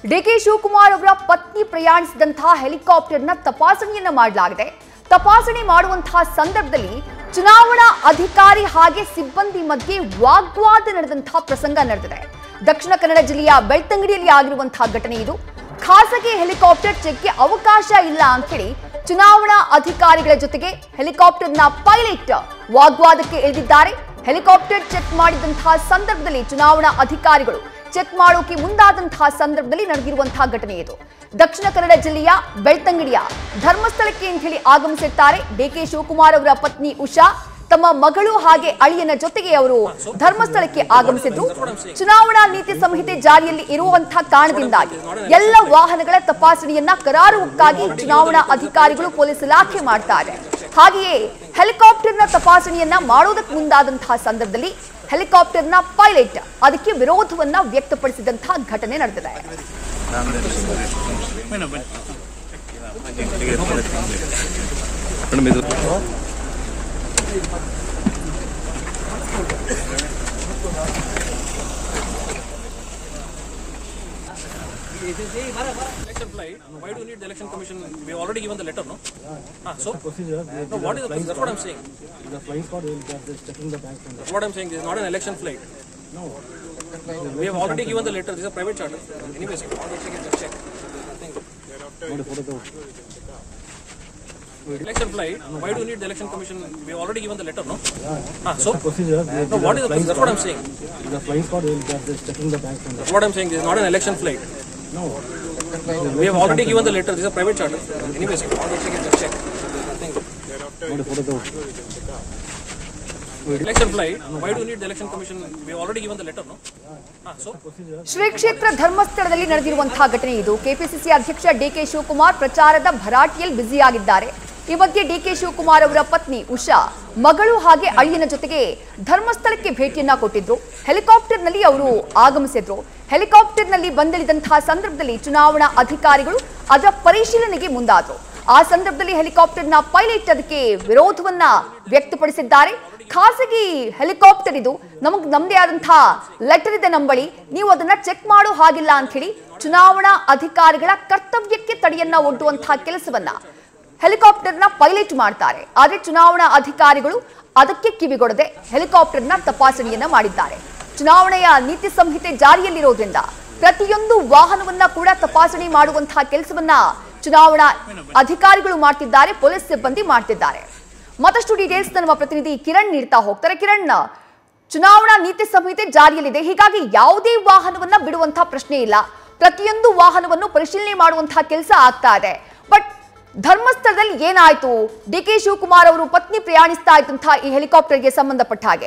DK Shivakumar ಅವರ ಪತ್ನಿ ಪ್ರಯಾಣಿಸಿದಂತಹ ಹೆಲಿಕಾಪ್ಟರ್ನ ತಪಾಸಣೆಯನ್ನ ಮಾಡಲಾಗಿದೆ ತಪಾಸಣೆ ಮಾಡುವಂತಹ ಸಂದರ್ಭದಲ್ಲಿ ಚುನಾವಣಾ ಅಧಿಕಾರಿ ಹಾಗೆ ಸಿಬ್ಬಂದಿ ಮಧ್ಯೆ ವಾಗ್ವಾದ ನಡೆದಂತಹ ಪ್ರಸಂಗ ನಡೆದಿದೆ ದಕ್ಷಿಣ ಕನ್ನಡ ಜಿಲ್ಲೆಯ ಬೆಳ್ತಂಗಡಿಯಲ್ಲಿ ಆಗಿರುವಂತಹ ಘಟನೆ ಇದು ಖಾಸಗಿ ಹೆಲಿಕಾಪ್ಟರ್ ಚೆಕ್ಗೆ ಅವಕಾಶ ಇಲ್ಲ ಅಂತೇಳಿ ಚುನಾವಣಾ ಅಧಿಕಾರಿಗಳ ಜೊತೆಗೆ ಹೆಲಿಕಾಪ್ಟರ್ನ ಪೈಲಟ್ ವಾಗ್ವಾದಕ್ಕೆ ಇಳಿದಿದ್ದಾರೆ ಹೆಲಿಕಾಪ್ಟರ್ ಚೆಕ್ ಮಾಡಿದಂತಹ ಸಂದರ್ಭದಲ್ಲಿ ಚುನಾವಣಾ ಅಧಿಕಾರಿಗಳು ಚೆಕ್ ಮಾಡೋಕೆ ಮುಂದಾದಂತಹ ಸಂದರ್ಭದಲ್ಲಿ ನಡೆದಿರುವಂತಹ ಘಟನೆ ಇದು ದಕ್ಷಿಣ ಕನ್ನಡ ಜಿಲ್ಲೆಯ ಬೆಳ್ತಂಗಡಿಯ ಧರ್ಮಸ್ಥಳಕ್ಕೆ ಅಂತ ಹೇಳಿ ಆಗಮಿಸಿರ್ತಾರೆ ಡಿಕೆ ಶಿವಕುಮಾರ್ ಅವರ ಪತ್ನಿ ಉಷಾ ತಮ್ಮ ಮಗಳು ಹಾಗೆ ಅಳಿಯನ ಜೊತೆಗೆ ಅವರು ಧರ್ಮಸ್ಥಳಕ್ಕೆ ಆಗಮಿಸಿದ್ರು ಚುನಾವಣಾ ನೀತಿ ಸಂಹಿತೆ ಜಾರಿಯಲ್ಲಿ ಇರುವಂತಹ ಕಾರಣದಿಂದಾಗಿ ಎಲ್ಲ ವಾಹನಗಳ ತಪಾಸಣೆಯನ್ನ ಕರಾರುವಕ್ಕಾಗಿ ಚುನಾವಣಾ ಅಧಿಕಾರಿಗಳು ಪೊಲೀಸ್ ಇಲಾಖೆ ಮಾಡ್ತಾರೆ ಹಾಗೆಯೇ ಹೆಲಿಕಾಪ್ಟರ್ನ ತಪಾಸಣೆಯನ್ನ ಮಾಡೋದಕ್ಕೆ ಮುಂದಾದಂತಹ ಸಂದರ್ಭದಲ್ಲಿ ಹೆಲಿಕಾಪ್ಟರ್ನ ಪೈಲಟ್ ಅದಕ್ಕೆ ವಿರೋಧವನ್ನ ವ್ಯಕ್ತಪಡಿಸಿದಂತಹ ಘಟನೆ ನಡೆದಿದೆ ಮೇಡಮ್ ಇದು election flight, why do you need the election commission? We have already given the letter, no? Ah, so? procedure. They, No, what is the, that's what I'm saying. the flying squad will get this checking the bank and That's what I'm saying. This is not an election flight. no. We have already given the letter. This is a private charter. Anyways, if you want to check it, just check. ನೋಡಿ photo Election flight, why do you need the election commission? We have already given the letter, no? Ah, so? procedure. They, No, what is the, that's what I'm saying. the flying squad will get this checking the bank and That's what I'm saying. This is not an election flight. no. We have already given the letter. This is a private charter. Anyways, if you want to check it, just check. ನೋಡಿ photo Election flight, why do you need the election commission? We have already given the letter, no? Ah, so? Shri ಕ್ಷೇತ್ರ ಧರ್ಮಸ್ಥಳದಲ್ಲಿ ನಡೆದಿರುವಂತಹ ಘಟನೆ ಇದು KPCC ಅಧ್ಯಕ್ಷ DK Shivakumar ಪ್ರಚಾರದ ಭರಾಟೆಯಲ್ಲಿ ಬ್ಯುಸಿಯಾಗಿದ್ದಾರೆ ಈ ಮಧ್ಯೆ ಡಿಕೆ ಶಿವಕುಮಾರ್ ಅವರ ಪತ್ನಿ ಉಷಾ ಮಗಳು ಹಾಗೆ ಅಳಿಯನ ಜೊತೆಗೆ ಧರ್ಮಸ್ಥಳಕ್ಕೆ ಭೇಟಿಯನ್ನ ಕೊಟ್ಟಿದ್ರು ಹೆಲಿಕಾಪ್ಟರ್ನಲ್ಲಿ ಅವರು ಆಗಮಿಸಿದ್ರು ಹೆಲಿಕಾಪ್ಟರ್ನಲ್ಲಿ ಬಂದಿಳಿದಂತಹ ಸಂದರ್ಭದಲ್ಲಿ ಚುನಾವಣಾ ಅಧಿಕಾರಿಗಳು ಅದರ ಪರಿಶೀಲನೆಗೆ ಮುಂದಾದ್ರು ಆ ಸಂದರ್ಭದಲ್ಲಿ ಹೆಲಿಕಾಪ್ಟರ್ನ ಪೈಲಟ್ ಅದಕ್ಕೆ ವಿರೋಧವನ್ನ ವ್ಯಕ್ತಪಡಿಸಿದ್ದಾರೆ ಖಾಸಗಿ ಹೆಲಿಕಾಪ್ಟರ್ ಇದು ನಮಗ್ ನಮ್ದೇ ಆದಂತಹ ಲೆಟರ್ ಇದೆ ನಂಬಳಿ ನೀವು ಅದನ್ನ ಚೆಕ್ ಮಾಡೋ ಹಾಗಿಲ್ಲ ಅಂತ ಹೇಳಿ ಚುನಾವಣಾ ಅಧಿಕಾರಿಗಳ ಕರ್ತವ್ಯಕ್ಕೆ ತಡೆಯನ್ನ ಒಡ್ಡುವಂತಹ ಕೆಲಸವನ್ನ ಹೆಲಿಕಾಪ್ಟರ್ನ ಪೈಲಟ್ ಮಾಡ್ತಾರೆ ಆದ್ರೆ ಚುನಾವಣಾ ಅಧಿಕಾರಿಗಳು ಅದಕ್ಕೆ ಕಿವಿಗೊಡದೆ ಹೆಲಿಕಾಪ್ಟರ್ನ ತಪಾಸಣೆಯನ್ನ ಮಾಡಿದ್ದಾರೆ ಚುನಾವಣೆಯ ನೀತಿ ಸಂಹಿತೆ ಜಾರಿಯಲ್ಲಿರೋದ್ರಿಂದ ಪ್ರತಿಯೊಂದು ವಾಹನವನ್ನ ಕೂಡ ತಪಾಸಣೆ ಮಾಡುವಂತಹ ಕೆಲಸವನ್ನ ಚುನಾವಣಾ ಅಧಿಕಾರಿಗಳು ಮಾಡ್ತಿದ್ದಾರೆ ಪೊಲೀಸ್ ಸಿಬ್ಬಂದಿ ಮಾಡ್ತಿದ್ದಾರೆ ಮತ್ತಷ್ಟು ಡೀಟೇಲ್ಸ್ ನಮ್ಮ ಪ್ರತಿನಿಧಿ ಕಿರಣ್ ನೀಡ್ತಾ ಹೋಗ್ತಾರೆ ಕಿರಣ್ ಚುನಾವಣಾ ನೀತಿ ಸಂಹಿತೆ ಜಾರಿಯಲ್ಲಿದೆ ಹೀಗಾಗಿ ಯಾವುದೇ ವಾಹನವನ್ನ ಬಿಡುವಂತಹ ಪ್ರಶ್ನೆ ಇಲ್ಲ ಪ್ರತಿಯೊಂದು ವಾಹನವನ್ನು ಪರಿಶೀಲನೆ ಮಾಡುವಂತಹ ಕೆಲಸ ಆಗ್ತಾ ಇದೆ ಬಟ್ ಧರ್ಮಸ್ಥಳದಲ್ಲಿ ಏನಾಯ್ತು ಡಿ ಕೆ ಶಿವಕುಮಾರ್ ಅವರು ಪತ್ನಿ ಪ್ರಯಾಣಿಸ್ತಾ ಇದ್ದಂತಹ ಈ ಹೆಲಿಕಾಪ್ಟರ್ಗೆ ಸಂಬಂಧಪಟ್ಟ ಹಾಗೆ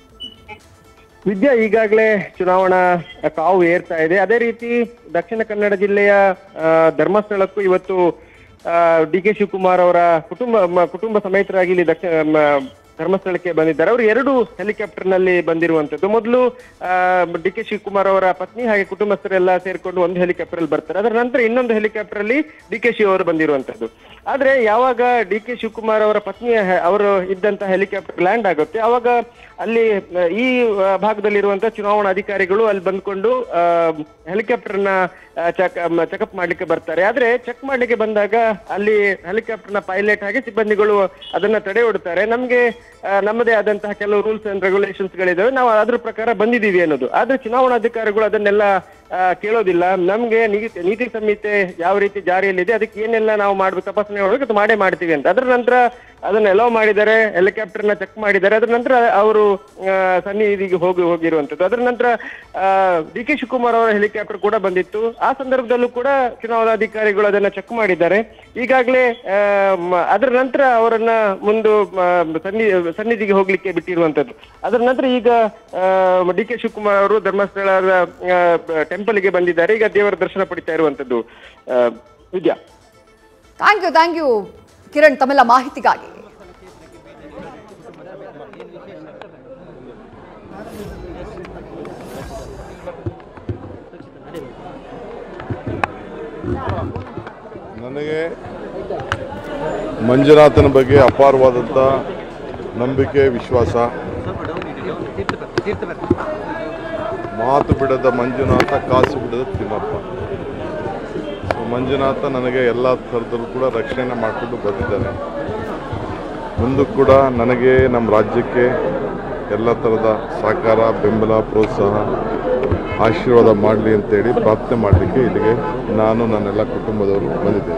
ವಿದ್ಯಾ ಈಗಾಗಲೇ ಚುನಾವಣಾ ಕಾವು ಏರ್ತಾ ಇದೆ ಅದೇ ರೀತಿ ದಕ್ಷಿಣ ಕನ್ನಡ ಜಿಲ್ಲೆಯ ಆ, ಧರ್ಮಸ್ಥಳಕ್ಕೂ ಇವತ್ತು ಡಿ ಕೆ ಶಿವಕುಮಾರ್ ಅವರ ಕುಟುಂಬ ಮ- ಕುಟುಂಬ ಸಮೇತರಾಗಿ ಇಲ್ಲಿ ದಕ್ಷಿಣ ಮ- ಧರ್ಮಸ್ಥಳಕ್ಕೆ ಬಂದಿದ್ದಾರೆ ಅವರು ಎರಡು ಹೆಲಿಕಾಪ್ಟರ್ ನಲ್ಲಿ ಬಂದಿರುವಂತದ್ದು ಮೊದಲು ಡಿ ಕೆ ಶಿವಕುಮಾರ್ ಅವರ ಪತ್ನಿ ಹಾಗೆ ಕುಟುಂಬಸ್ಥರೆಲ್ಲ ಸೇರ್ಕೊಂಡು ಒಂದು ಹೆಲಿಕಾಪ್ಟರ್ ಅಲ್ಲಿ ಬರ್ತಾರೆ ಅದರ ನಂತರ ಇನ್ನೊಂದು ಹೆಲಿಕಾಪ್ಟರ್ ಅಲ್ಲಿ ಡಿ ಕೆ ಶಿವ ಅವರು ಬಂದಿರುವಂತದ್ದು ಆದ್ರೆ ಯಾವಾಗ ಡಿ ಕೆ ಶಿವಕುಮಾರ್ ಅವರ ಪತ್ನಿಯ ಹೆ- ಅವರು ಇದ್ದಂತ ಹೆಲಿಕಾಪ್ಟರ್ ಲ್ಯಾಂಡ್ ಆಗುತ್ತೆ ಅವಾಗ ಅಲ್ಲಿ ಆ, ಈ ಆ, ಭಾಗದಲ್ಲಿರುವಂತ ಚುನಾವಣಾ ಅಧಿಕಾರಿಗಳು ಅಲ್ಲಿ ಬಂದ್ಕೊಂಡು ಹೆಲಿಕಾಪ್ಟರ್ ನ ಚೆಕಪ್ ಮಾಡ್ಲಿಕ್ಕೆ ಬರ್ತಾರೆ ಆದ್ರೆ ಚೆಕ್ ಮಾಡ್ಲಿಕ್ಕೆ ಬಂದಾಗ ಅಲ್ಲಿ ಹೆಲಿಕಾಪ್ಟರ್ ನ ಪೈಲಟ್ ಹಾಗೆ ಸಿಬ್ಬಂದಿಗಳು ಅದನ್ನ ತಡೆ ಒಡ್ತಾರೆ ನಮ್ಗೆ ಆ, ನಮ್ಮದೇ ಆದಂತಹ ಕೆಲವು ರೂಲ್ಸ್ ಅಂಡ್ ರೆಗ್ಯುಲೇಷನ್ಸ್ ಗಳಿದಾವೆ ನಾವು ಅದ್ರ ಪ್ರಕಾರ ಬಂದಿದೀವಿ ಅನ್ನೋದು ಆದ್ರೆ ಚುನಾವಣಾಧಿಕಾರಿಗಳು ಅದನ್ನೆಲ್ಲ ಆ, ಕೇಳೋದಿಲ್ಲ ನಮ್ಗೆ ನೀತಿ ನೀತಿ ಸಂಹಿತೆ ಯಾವ ರೀತಿ ಜಾರಿಯಲ್ಲಿದೆ ಅದಕ್ಕೆ ಏನೆಲ್ಲ ನಾವು ಮಾಡ್ಬೇಕು ತಪಾಸಣೆ ಮಾಡ್ಬೇಕು ಅದು ಮಾಡೇ ಮಾಡ್ತೀವಿ ಅಂತ ಅದ್ರ ನಂತರ ಅದನ್ನ ಎಲೋ ಮಾಡಿದ್ದಾರೆ ಹೆಲಿಕಾಪ್ಟರ್ ನ ಚೆಕ್ ಮಾಡಿದ್ದಾರೆ ಅದ್ರ ನಂತರ ಅವರು ಸನ್ನಿಧಿಗೆ ಹೋಗಿ ಹೋಗಿರುವಂತದ್ದು ಅದ್ರ ನಂತರ ಡಿ ಕೆ ಶಿವಕುಮಾರ್ ಅವರ ಹೆಲಿಕಾಪ್ಟರ್ ಕೂಡ ಬಂದಿತ್ತು ಆ ಸಂದರ್ಭದಲ್ಲೂ ಕೂಡ ಚುನಾವಣಾಧಿಕಾರಿಗಳು ಅದನ್ನ ಚೆಕ್ ಮಾಡಿದ್ದಾರೆ ಈಗಾಗಲೇ ಆ, ಮ- ಅದರ ನಂತರ ಅವರನ್ನ ಮುಂದು ಮ, ಸನ್ನಿ ಸನ್ನಿಧಿಗೆ ಹೋಗ್ಲಿಕ್ಕೆ ಬಿಟ್ಟಿರುವಂತದ್ದು ಅದರ ನಂತರ ಈಗ ಡಿ ಕೆ ಶಿವಕುಮಾರ್ ಅವರು ಧರ್ಮಸ್ಥಳದ ಟೆಂಪಲ್ಗೆ ಬಂದಿದ್ದಾರೆ ಈಗ ದೇವರ ದರ್ಶನ ಪಡಿತಾ ಇರುವಂತದ್ದು ಆ, Vidya thank you thank you Kiran ತಮ್ಮೆಲ್ಲ ಮಾಹಿತಿಗಾಗಿ ನನಗೆ ಮಂಜುನಾಥನ ಬಗ್ಗೆ ಅಪಾರವಾದಂಥ ನಂಬಿಕೆ ವಿಶ್ವಾಸ ಮಾತು ಬಿಡದ ಮಂಜುನಾಥ ಕಾಸು ಬಿಡದ ತಿಮ್ಮಪ್ಪ ಮಂಜುನಾಥ ನನಗೆ ಎಲ್ಲ ಥರದಲ್ಲೂ ಕೂಡ ರಕ್ಷಣೆ ಮಾಡಿಕೊಂಡು ಬಂದಿದ್ದಾನೆ ಮುಂದೂ ಕೂಡ ನನಗೆ ನಮ್ಮ ರಾಜ್ಯಕ್ಕೆ ಎಲ್ಲ ಥರದ ಸಹಕಾರ ಬೆಂಬಲ ಪ್ರೋತ್ಸಾಹ ಆಶೀರ್ವಾದ ಮಾಡಲಿ ಅಂತೇಳಿ ಪ್ರಾರ್ಥನೆ ಮಾಡಲಿಕ್ಕೆ ಇಲ್ಲಿಗೆ ನಾನು ನನ್ನೆಲ್ಲ ಕುಟುಂಬದವರು ಬಂದಿದ್ದೇನೆ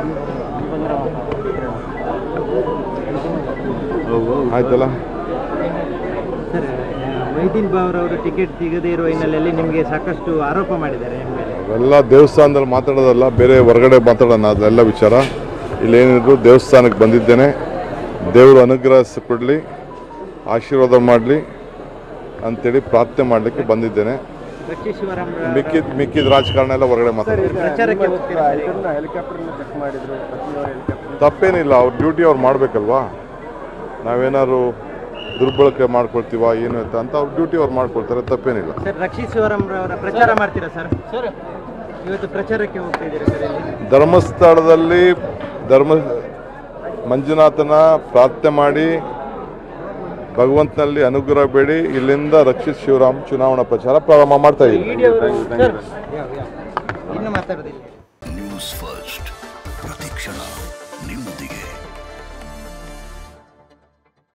ಆಯ್ತಲ್ಲ ಸರ್ ಮೈದೀನ್ ಬಾವರ್ ಅವರು ಟಿಕೆಟ್ ಸಿಗದೇ ಇರುವ ಹಿನ್ನೆಲೆಯಲ್ಲಿ ನಿಮಗೆ ಸಾಕಷ್ಟು ಆರೋಪ ಮಾಡಿದ್ದಾರೆ ನಿಮ್ಮ ಮೇಲೆ ಅವೆಲ್ಲ ದೇವಸ್ಥಾನದಲ್ಲಿ ಮಾತಾಡೋದಲ್ಲ ಬೇರೆ ಹೊರಗಡೆ ಮಾತಾಡೋಣ ಅದೆಲ್ಲ ವಿಚಾರ ಇಲ್ಲೇನಿದ್ರು ದೇವಸ್ಥಾನಕ್ಕೆ ಬಂದಿದ್ದೇನೆ ದೇವರು ಅನುಗ್ರಹ ಕೊಡಲಿ ಆಶೀರ್ವಾದ ಮಾಡಲಿ ಅಂತೇಳಿ ಪ್ರಾರ್ಥನೆ ಮಾಡಲಿಕ್ಕೆ ಬಂದಿದ್ದೇನೆ ರಕ್ಷಿ ಶಿವರಾಮ್ ಮಿಕ್ಕಿದ ಮಿಕ್ಕಿದ ರಾಜಕಾರಣ ಎಲ್ಲ ಹೊರಗಡೆ ಮಾತಾಡೋದು ಪ್ರಚಾರಕ್ಕೆ ಹೋಗ್ತೀರಾ ಸರ್ ಈಗ? ಇದನ್ನ ಹೆಲಿಕಾಪ್ಟರ್ ಚೆಕ್ ಮಾಡಿದ್ರು ಪತ್ನಿಯವರು ಹೆಲಿಕಾಪ್ಟರ್ ತಪ್ಪೇನಿಲ್ಲ ಅವ್ರ ಡ್ಯೂಟಿ ಅವ್ರು ಮಾಡಬೇಕಲ್ವಾ ನಾವೇನಾದ್ರು ದುರ್ಬಳಕೆ ಮಾಡ್ಕೊಳ್ತೀವ ಏನು ಅಂತ ಅಂತ ಅವ್ರ ಡ್ಯೂಟಿ ಅವ್ರು ಮಾಡ್ಕೊಳ್ತಾರೆ ತಪ್ಪೇನಿಲ್ಲ ಸರ್ ರಕ್ಷಿ ಶಿವರಾಮ್ ಅವರ ಪ್ರಚಾರ ಮಾಡ್ತೀರಾ ಸರ್ ಸರ್ ಇವತ್ತು ಪ್ರಚಾರಕ್ಕೆ ಹೋಗ್ತಾ ಇದ್ದೀರಾ ಸರ್ ಇಲ್ಲಿ ಧರ್ಮಸ್ಥಳದಲ್ಲಿ ಧರ್ಮ ಮಂಜುನಾಥನ ಪ್ರಾರ್ಥನೆ ಮಾಡಿ ಭಗವಂತನಲ್ಲಿ ಅನುಗ್ರಹ ಬೇಡಿ ಇಲ್ಲಿಂದ ರಕ್ಷಿತ್ ಶಿವರಾಮ್ ಚುನಾವಣಾ ಪ್ರಚಾರ ಪ್ರಾರಂಭ ಮಾಡ್ತಾ ಇದ್ದೀವಿ ಸರ್ ಇನ್ನು ಮಾತಾಡೋದಿಲ್ಲ ನ್ಯೂಸ್ ಫಸ್ಟ್ ಪ್ರತಿಕ್ಷಣ ನಿಮ್ಮೊಂದಿಗೆ